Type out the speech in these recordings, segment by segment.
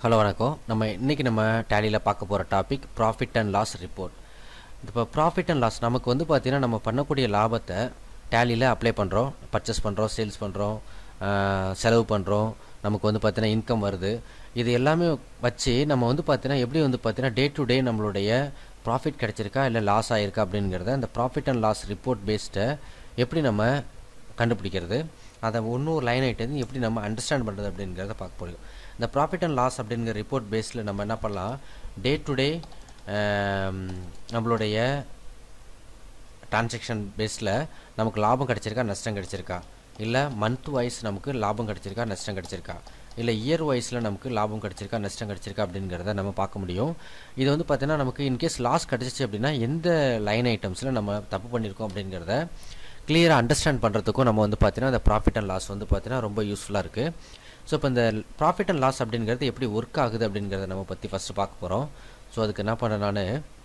hello வணக்கம் நம்ம இன்றைக்கி நம்ம டேலியில் பார்க்க போகிற topic profit and loss report இப்போ ப்ராஃபிட் அண்ட் லாஸ் நமக்கு வந்து பார்த்திங்கன்னா நம்ம பண்ணக்கூடிய லாபத்தை டேலியில் அப்ளை பண்ணுறோம் பர்ச்சேஸ் பண்ணுறோம் சேல்ஸ் பண்ணுறோம் செலவு பண்ணுறோம் நமக்கு வந்து பார்த்தீங்கன்னா இன்கம் வருது இது எல்லாமே வச்சு நம்ம வந்து பார்த்தீங்கன்னா எப்படி வந்து பார்த்தீங்கன்னா டே டு டே நம்மளுடைய ப்ராஃபிட் கிடச்சிருக்கா இல்லை லாஸ் ஆகிருக்கா அப்படிங்கிறத அந்த ப்ராஃபிட் அண்ட் லாஸ் ரிப்போர்ட் பேஸ்ட்டை எப்படி நம்ம கண்டுபிடிக்கிறது அதை ஒன்றும் லைன் ஐட்டம் எப்படி நம்ம அண்டர்ஸ்டாண்ட் பண்ணுறது அப்படிங்கிறத பார்க்க போகிறோம் இந்த ப்ராஃபிட் அண்ட் லாஸ் அப்படிங்கிற ரிப்போர்ட் பேஸில் நம்ம என்ன பண்ணலாம் டே டு டே நம்மளுடைய டிரான்சாக்ஷன் பேஸில் நமக்கு லாபம் கிடச்சிருக்கா நஷ்டம் கிடச்சிருக்கா இல்லை மந்த் வைஸ் நமக்கு லாபம் கிடச்சிருக்கா நஷ்டம் கிடச்சிருக்கா இல்லை இயர் வைஸில் நமக்கு லாபம் கிடச்சிருக்கா நஷ்டம் கிடச்சிருக்கா அப்படிங்கிறத நம்ம பார்க்க முடியும் இது வந்து பார்த்தீங்கன்னா நமக்கு இன்கேஸ் லாஸ் கிடச்சிச்சு அப்படின்னா எந்த லைன் ஐட்டம்ஸில் நம்ம தப்பு பண்ணியிருக்கோம் அப்படிங்கிறத கிளியராக அண்டர்ஸ்டாண்ட் பண்ணுறதுக்கும் நம்ம வந்து பார்த்தீங்கன்னா இந்த ப்ராஃபிட் அண்ட் லாஸ் வந்து பார்த்தீங்கன்னா ரொம்ப யூஸ்ஃபுல்லாக இருக்குது ஸோ இப்போ இந்த ப்ராஃபிட் அண்ட் லாஸ் அப்படிங்கிறது எப்படி ஒர்க் ஆகுது அப்படிங்கிறத நம்ம பற்றி ஃபஸ்ட்டு பார்க்க போகிறோம் ஸோ அதுக்கு என்ன பண்ண நான்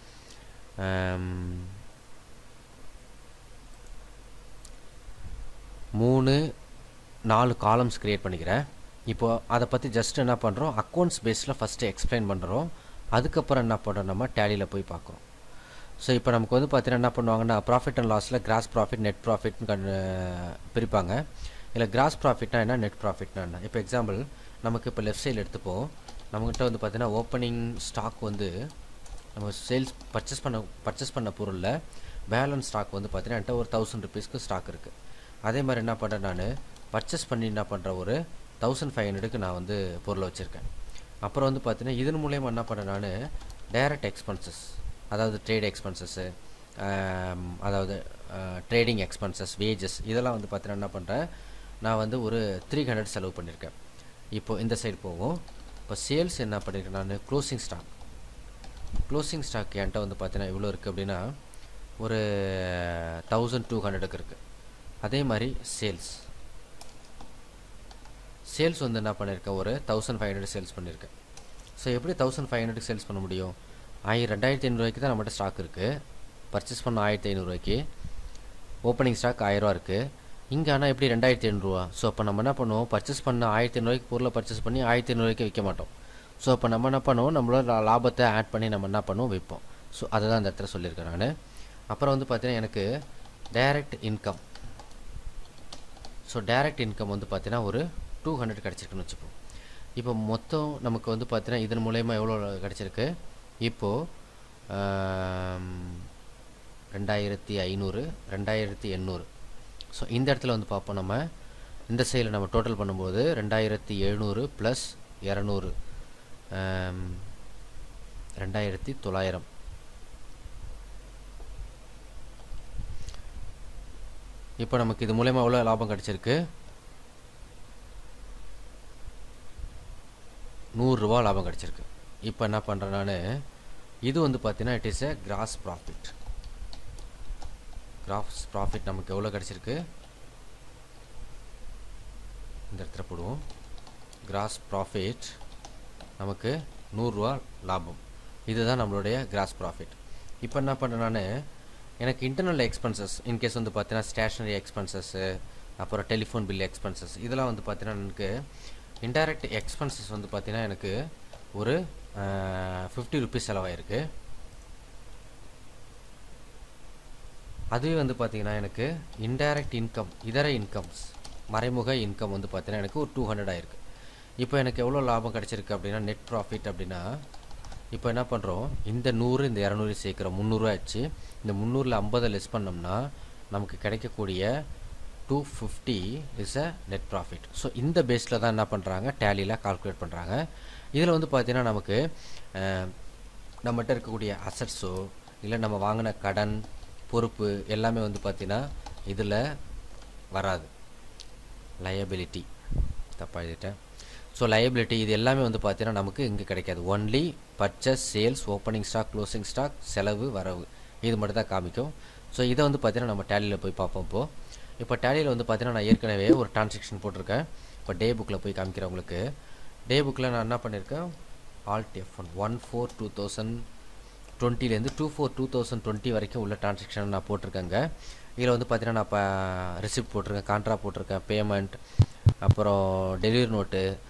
மூணு நாலு காலம்ஸ் க்ரியேட் பண்ணிக்கிறேன் இப்போது அதை பற்றி ஜஸ்ட் என்ன பண்ணுறோம் அக்கௌண்ட்ஸ் பேஸில் ஃபஸ்ட்டு எக்ஸ்பிளைன் பண்ணுறோம் அதுக்கப்புறம் என்ன பண்ணுறோம் நம்ம டேலியில் போய் பார்க்குறோம் ஸோ இப்போ நமக்கு வந்து பார்த்தீங்கன்னா என்ன பண்ணுவாங்கன்னா ப்ராஃபிட் அண்ட் லாஸில் கிராஸ் ப்ராஃபிட் நெட் ப்ராஃபிட்னு கண் பிரிப்பாங்க இல்லை கிராஸ் ப்ராஃபிட்னா என்ன நெட் ப்ராஃபிட்னா என்ன இப்போ எக்ஸாம்பிள் நமக்கு இப்போ லெஃப்ட் சைடில் எடுத்துப்போம் நம்மகிட்ட வந்து பார்த்தீங்கன்னா ஓப்பனிங் ஸ்டாக் வந்து நம்ம சேல்ஸ் பர்ச்சேஸ் பண்ண பர்ச்சேஸ் பண்ண பொருளில் பேலன்ஸ் ஸ்டாக் வந்து பார்த்தீங்கன்னா என்கிட்ட ஒரு தௌசண்ட் ருபீஸ்க்கு ஸ்டாக் இருக்குது அதே மாதிரி என்ன பண்ணுறேன் நான் பர்ச்சேஸ் பண்ணி என்ன பண்ணுறேன் ஒரு தௌசண்ட் ஃபைவ் ஹண்ட்ரடுக்கு நான் வந்து பொருளை வச்சுருக்கேன் அப்புறம் வந்து பார்த்தீங்கன்னா இதன் மூலயமா என்ன பண்ணுறேன் நான் டைரக்ட் எக்ஸ்பென்சஸ் அதாவது ட்ரேட் எக்ஸ்பென்சஸ்ஸு அதாவது ட்ரேடிங் எக்ஸ்பென்சஸ் வேஜஸ் இதெல்லாம் வந்து பார்த்தீங்கன்னா என்ன பண்ணுறேன் நான் வந்து ஒரு த்ரீ ஹண்ட்ரட் செலவு பண்ணியிருக்கேன் இப்போது இந்த சைடு போகும் இப்போ சேல்ஸ் என்ன பண்ணியிருக்கேன் நான் க்ளோசிங் ஸ்டாக் க்ளோசிங் ஸ்டாக் என்கிட்ட வந்து பார்த்தீங்கன்னா எவ்வளோ இருக்குது அப்படின்னா ஒரு தௌசண்ட் டூ ஹண்ட்ரடுக்கு இருக்குது அதே மாதிரி சேல்ஸ் சேல்ஸ் வந்து என்ன பண்ணியிருக்கேன் ஒரு தௌசண்ட் ஃபைவ் ஹண்ட்ரட் சேல்ஸ் பண்ணியிருக்கேன் ஸோ எப்படி தௌசண்ட் ஃபைவ் ஹண்ட்ரட் சேல்ஸ் பண்ண முடியும் ஆயிரம் ரெண்டாயிரத்தி ஐநூறுரூவாய்க்கு தான் நம்மகிட்ட ஸ்டாக் இருக்குது பர்ச்சேஸ் பண்ண ஆயிரத்தி ஐநூறுரூவாய்க்கு ஓப்பனிங் ஸ்டாக் ஆயிரரூவா இருக்குது இங்கே ஆனால் எப்படி ரெண்டாயிரத்தி ஐநூறுரூவா ஸோ அப்போ நம்ம என்ன பண்ணுவோம் பர்ச்சேஸ் பண்ண ஆயிரத்தி ஐநூறுவாய்க்கு பொருளை பர்ச்சேஸ் பண்ணி ஆயிரத்தி ஐநூறுவாய்க்கு விற்க மாட்டோம் ஸோ அப்போ நம்ம என்ன பண்ணுவோம் நம்மளோட லாபத்தை ஆட் பண்ணி நம்ம என்ன பண்ணுவோம் விற்போம் ஸோ அதை தான் இந்த இடத்துல சொல்லியிருக்கேன் நான் அப்புறம் வந்து பார்த்தீங்கன்னா எனக்கு direct income so direct income வந்து பார்த்தீங்கன்னா ஒரு டூ ஹண்ட்ரட் கிடச்சிருக்குன்னு வச்சுப்போம் இப்போ மொத்தம் நமக்கு வந்து பார்த்தீங்கன்னா இதன் மூலயமா எவ்வளோ கிடச்சிருக்கு இப்போது ரெண்டாயிரத்தி ஐநூறு ரெண்டாயிரத்தி எண்ணூறு ஸோ இந்த இடத்துல வந்து பார்ப்போம் நம்ம இந்த சைடில் நம்ம டோட்டல் பண்ணும்போது ரெண்டாயிரத்தி எழுநூறு ப்ளஸ் இரநூறு ரெண்டாயிரத்தி தொள்ளாயிரம் இப்போ நமக்கு இது மூலயமா எவ்வளோ லாபம் கிடச்சிருக்கு நூறுரூவா லாபம் கிடச்சிருக்கு இப்போ என்ன பண்ணுறேன் நான் இது வந்து பார்த்தீங்கன்னா it is a gross profit gross profit நமக்கு எவ்வளோ கிடச்சிருக்கு இந்த இடத்துல போடுவோம் கிராஸ் ப்ராஃபிட் நமக்கு நூறுரூவா லாபம் இதுதான் நம்மளுடைய கிராஸ் ப்ராஃபிட் இப்போ என்ன பண்ணுறேன் நான் எனக்கு இன்டர்னல் எக்ஸ்பென்சஸ் இன்கேஸ் வந்து பார்த்தீங்கன்னா ஸ்டேஷ்னரி எக்ஸ்பென்சஸ்ஸு அப்புறம் டெலிஃபோன் பில் எக்ஸ்பென்சஸ் இதெல்லாம் வந்து பார்த்தீங்கன்னா எனக்கு இன்டைரக்ட் எக்ஸ்பென்சஸ் வந்து பார்த்தீங்கன்னா எனக்கு ஒரு ஃபிஃப்டி ருபீஸ் செலவாயிருக்கு அதுவே வந்து பார்த்தீங்கன்னா எனக்கு இன்டைரக்ட் இன்கம் இதர இன்கம்ஸ் மறைமுக இன்கம் வந்து பார்த்தீங்கன்னா எனக்கு ஒரு டூ ஹண்ட்ரட் ஆயிருக்கு இப்போ எனக்கு எவ்வளோ லாபம் கிடச்சிருக்கு அப்படின்னா நெட் ப்ராஃபிட் அப்படின்னா இப்போ என்ன பண்ணுறோம் இந்த நூறு இந்த இரநூறு சேர்க்குறோம் முந்நூறுரூவா ஆச்சு இந்த முந்நூறில் ஐம்பதை லெஸ் பண்ணோம்னா நமக்கு கிடைக்கக்கூடிய two fifty is a net profit so இந்த பேஸில் தான் என்ன பண்ணுறாங்க டேலியில் கால்குலேட் பண்ணுறாங்க இதில் வந்து பார்த்திங்கன்னா நமக்கு நம்மகிட்ட இருக்கக்கூடிய அசட்ஸோ இல்லை நம்ம வாங்கின கடன் பொறுப்பு எல்லாமே வந்து பார்த்திங்கன்னா இதில் வராது லயபிலிட்டி தப்பாக எழுதிட்டேன் ஸோ லயபிலிட்டி இது எல்லாமே வந்து பார்த்தீங்கன்னா நமக்கு இங்கே கிடைக்காது only purchase sales opening stock closing stock செலவு வரவு இது மட்டும் தான் காமிக்கும் ஸோ இதை வந்து பார்த்தீங்கன்னா நம்ம டேலியில் போய் பார்ப்போம் இப்போது இப்போ டேலியில் வந்து பார்த்தீங்கன்னா நான் ஏற்கனவே ஒரு டிரான்சாக்ஷன் போட்டிருக்கேன் இப்போ டே புக்கில் போய் காமிக்கிறேன் உங்களுக்கு டே புக்கில் நான் என்ன பண்ணியிருக்கேன் alt F one one four two thousand டுவெண்ட்டிலேருந்து two four two thousand twenty வரைக்கும் உள்ள டிரான்சாக்ஷன் நான் போட்டிருக்கேங்க இதில் வந்து பார்த்தீங்கன்னா நான் இப்போ ரிசிப்ட் போட்டிருக்கேன் கான்ட்ரா போட்டிருக்கேன் பேமெண்ட் அப்புறம் delivery note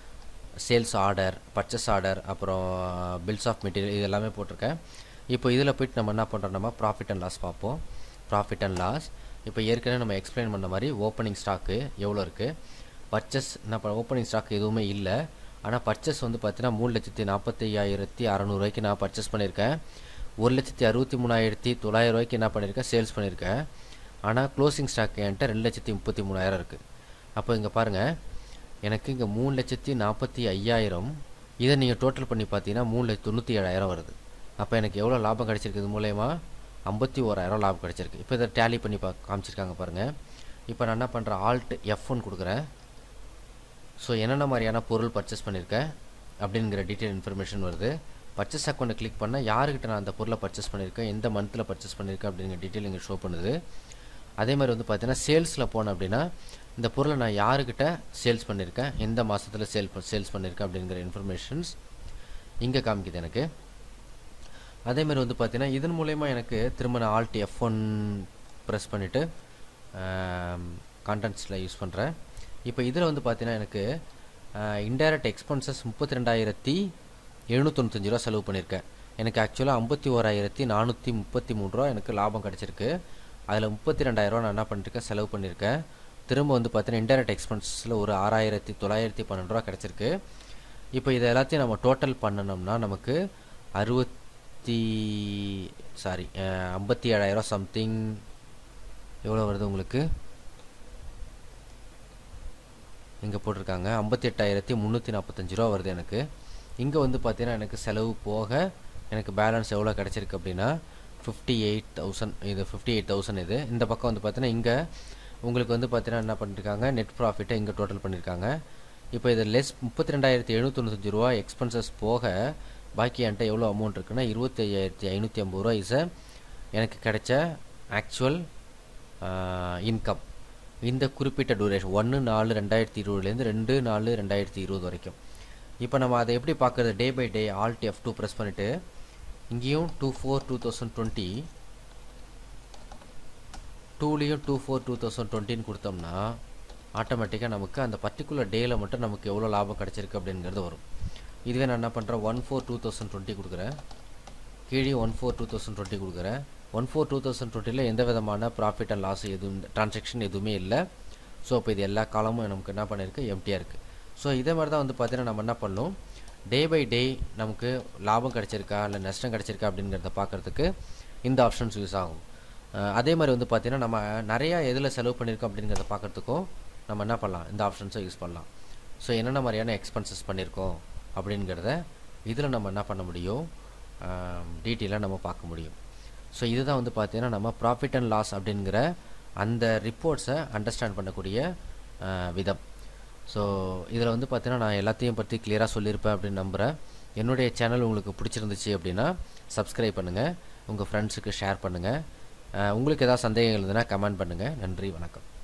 sales order purchase order அப்புறம் பில்ஸ் ஆஃப் மெட்டீரியல் இது எல்லாமே போட்டிருக்கேன் இப்போ இதில் போயிட்டு நம்ம என்ன பண்ணுறோம் நம்ம ப்ராஃபிட் அண்ட் லாஸ் பார்ப்போம் ப்ராஃபிட் அண்ட் லாஸ் இப்போ ஏற்கனவே நம்ம எக்ஸ்பிளைன் பண்ண மாதிரி ஓப்பனிங் ஸ்டாக்கு எவ்வளோ இருக்குது பர்ச்சேஸ் என்ன ஓப்பனிங் ஸ்டாக் எதுவுமே இல்லை ஆனால் பர்ச்சேஸ் வந்து பார்த்தீங்கன்னா மூணு லட்சத்தி நாற்பத்தி ஐயாயிரத்தி அறநூறுவாய்க்கு நான் பர்ச்சேஸ் பண்ணியிருக்கேன் ஒரு லட்சத்தி அறுபத்தி மூணாயிரத்தி தொள்ளாயிரம் ரூபாய்க்கு என்ன பண்ணியிருக்கேன் சேல்ஸ் பண்ணியிருக்கேன் ஆனால் க்ளோசிங் ஸ்டாக் என்கிட்ட ரெண்டு லட்சத்தி முப்பத்தி மூணாயிரம் இருக்குது அப்போ இங்கே பாருங்கள் எனக்கு இங்கே மூணு லட்சத்தி நாற்பத்தி ஐயாயிரம் இதை நீங்கள் டோட்டல் பண்ணி பார்த்தீங்கன்னா மூணு லட்சத்தி தொண்ணூற்றி ஏழாயிரம் வருது அப்போ எனக்கு எவ்வளோ லாபம் கிடச்சிருக்கு இது மூலயமா ஐம்பத்தி ஓராயிரம் லாபம் கிடச்சிருக்கு இப்போ இதை டேலி பண்ணி பா காமிச்சிருக்காங்க பாருங்கள் இப்போ நான் என்ன பண்ணுறேன் ஆல்ட் எஃப் ஒன் கொடுக்குறேன் ஸோ என்னென்ன மாதிரியான பொருள் பர்ச்சேஸ் பண்ணியிருக்கேன் அப்படிங்கிற டீட்டெயில் இன்ஃபர்மேஷன் வருது பர்ச்சேஸ் அக்கௌண்ட்டை கிளிக் பண்ணால் யாருக்கிட்ட நான் அந்த பொருளை பர்ச்சேஸ் பண்ணியிருக்கேன் எந்த மந்தில் பர்ச்சேஸ் பண்ணியிருக்கேன் அப்படிங்கிற டீட்டெயில் இங்கே ஷோ பண்ணுது அதே மாதிரி வந்து பார்த்தீங்கன்னா சேல்ஸில் போனேன் அப்படின்னா இந்த பொருளை நான் யாருக்கிட்ட சேல்ஸ் பண்ணியிருக்கேன் எந்த மாதத்தில் சேல் சேல்ஸ் பண்ணியிருக்கேன் அப்படிங்கிற இன்ஃபர்மேஷன்ஸ் இங்கே காமிக்குது எனக்கு அதே மாதிரி வந்து பார்த்தீங்கன்னா இதன் மூலயமா எனக்கு திரும்ப நான் ஆல்ட் எஃப் ஒன் ப்ரெஸ் பண்ணிவிட்டு கான்டென்ட்ஸில் யூஸ் பண்ணுறேன் இப்போ இதில் வந்து பார்த்தீங்கன்னா எனக்கு இன்டைரக்ட் எக்ஸ்பென்சஸ் முப்பத்தி ரெண்டாயிரத்தி எழுநூத்தொண்ணூத்தஞ்சு ரூபா செலவு பண்ணியிருக்கேன் எனக்கு ஆக்சுவலாக ஐம்பத்தி ஓராயிரத்தி நானூற்றி முப்பத்தி மூணு ரூபா எனக்கு லாபம் கிடச்சிருக்கு அதில் முப்பத்தி ரெண்டாயிரரூவா நான் என்ன பண்ணியிருக்கேன் செலவு பண்ணியிருக்கேன் திரும்ப வந்து பார்த்தீங்கன்னா இன்டைரக்ட் எக்ஸ்பென்சஸில் ஒரு ஆறாயிரத்தி தொள்ளாயிரத்தி பன்னெண்டு ரூபா கிடச்சிருக்கு இப்போ இதை எல்லாத்தையும் நம்ம டோட்டல் பண்ணணும்னா நமக்கு அறுபத்தி சாரி ஐம்பத்தி ஏழாயிரம் சம்திங் எவ்வளோ வருது உங்களுக்கு இங்கே போட்டிருக்காங்க ஐம்பத்தி எட்டாயிரத்தி முந்நூற்றி நாற்பத்தஞ்சு ரூபா வருது எனக்கு இங்கே வந்து பார்த்தீங்கன்னா எனக்கு செலவு போக எனக்கு பேலன்ஸ் எவ்வளோ கிடச்சிருக்கு அப்படின்னா ஃபிஃப்டி எயிட் தௌசண்ட் இது ஃபிஃப்டி எயிட் தௌசண்ட் இது இந்த பக்கம் வந்து பார்த்தீங்கன்னா இங்கே உங்களுக்கு வந்து பார்த்தீங்கன்னா என்ன பண்ணியிருக்காங்க நெட் ப்ராஃபிட்டை இங்கே டோட்டல் பண்ணியிருக்காங்க இப்போ இது லெஸ் முப்பத்தி ரெண்டாயிரத்தி எழுநூத்தொண்ணூத்தஞ்சு ரூபா எக்ஸ்பென்சஸ் போக பாக்கி என்கிட்ட எவ்வளோ அமௌண்ட் இருக்குன்னா இருபத்தி ஐயாயிரத்தி ஐநூற்றி ஐம்பது ரூபா இஸ் எனக்கு கிடைச்ச ஆக்சுவல் இன்கம் இந்த குறிப்பிட்ட டூரேஷன் ஒன்று நாலு ரெண்டாயிரத்தி இருபதுலேருந்து ரெண்டு நாலு ரெண்டாயிரத்தி இருபது வரைக்கும் இப்போ நம்ம அதை எப்படி பார்க்குறது day by day alt F two press பண்ணிவிட்டு இங்கேயும் two four two thousand twenty டூலேயும் டூ ஃபோர் டூ தௌசண்ட் டுவெண்ட்டின்னு கொடுத்தோம்னா ஆட்டோமேட்டிக்காக நமக்கு அந்த பர்டிகுலர் டேயில் மட்டும் நமக்கு எவ்வளோ லாபம் கிடச்சிருக்கு அப்படிங்கிறது வரும் இதுவே நான் என்ன பண்ணுறேன் one four two thousand twenty கொடுக்குறேன் கீழே one four two thousand twenty கொடுக்குறேன் ஒன் ஃபோர் டூ தௌசண்ட் டுவெண்ட்டியில் எந்த விதமான ப்ராஃபிட் அண்ட் லாஸ் எதுவும் ட்ரான்சாக்ஷன் எதுவுமே இல்லை ஸோ இப்போ இது எல்லா காலமும் நமக்கு என்ன பண்ணியிருக்கு எம்டியாக இருக்குது ஸோ இதே மாதிரி தான் வந்து பார்த்தீங்கன்னா நம்ம என்ன பண்ணணும் டே பை டே நமக்கு லாபம் கிடச்சிருக்கா இல்லை நஷ்டம் கிடச்சிருக்கா அப்படிங்கிறத பார்க்குறதுக்கு இந்த ஆப்ஷன்ஸ் யூஸ் ஆகும் அதே மாதிரி வந்து பார்த்திங்கன்னா நம்ம நிறையா எதில் செலவு பண்ணியிருக்கோம் அப்படிங்கிறத பார்க்குறதுக்கும் நம்ம என்ன பண்ணலாம் இந்த ஆப்ஷன்ஸை யூஸ் பண்ணலாம் ஸோ என்னென்ன மாதிரியான எக்ஸ்பென்சஸ் பண்ணியிருக்கோம் அப்படிங்கிறத இதில் நம்ம என்ன பண்ண முடியும் டீட்டெயிலாக நம்ம பார்க்க முடியும் ஸோ இதுதான் வந்து பார்த்தீங்கன்னா நம்ம ப்ராஃபிட் அண்ட் லாஸ் அப்படிங்கிற அந்த ரிப்போர்ட்ஸை அண்டர்ஸ்டாண்ட் பண்ணக்கூடிய விதம் ஸோ இதில் வந்து பார்த்தீங்கன்னா நான் எல்லாத்தையும் பற்றி கிளியராக சொல்லியிருப்பேன் அப்படின்னு நம்புகிறேன் என்னுடைய சேனல் உங்களுக்கு பிடிச்சிருந்துச்சு அப்படின்னா சப்ஸ்கிரைப் பண்ணுங்கள் உங்கள் ஃப்ரெண்ட்ஸுக்கு ஷேர் பண்ணுங்கள் உங்களுக்கு ஏதாவது சந்தேகங்கள் இருந்ததுன்னா கமெண்ட் பண்ணுங்கள் நன்றி வணக்கம்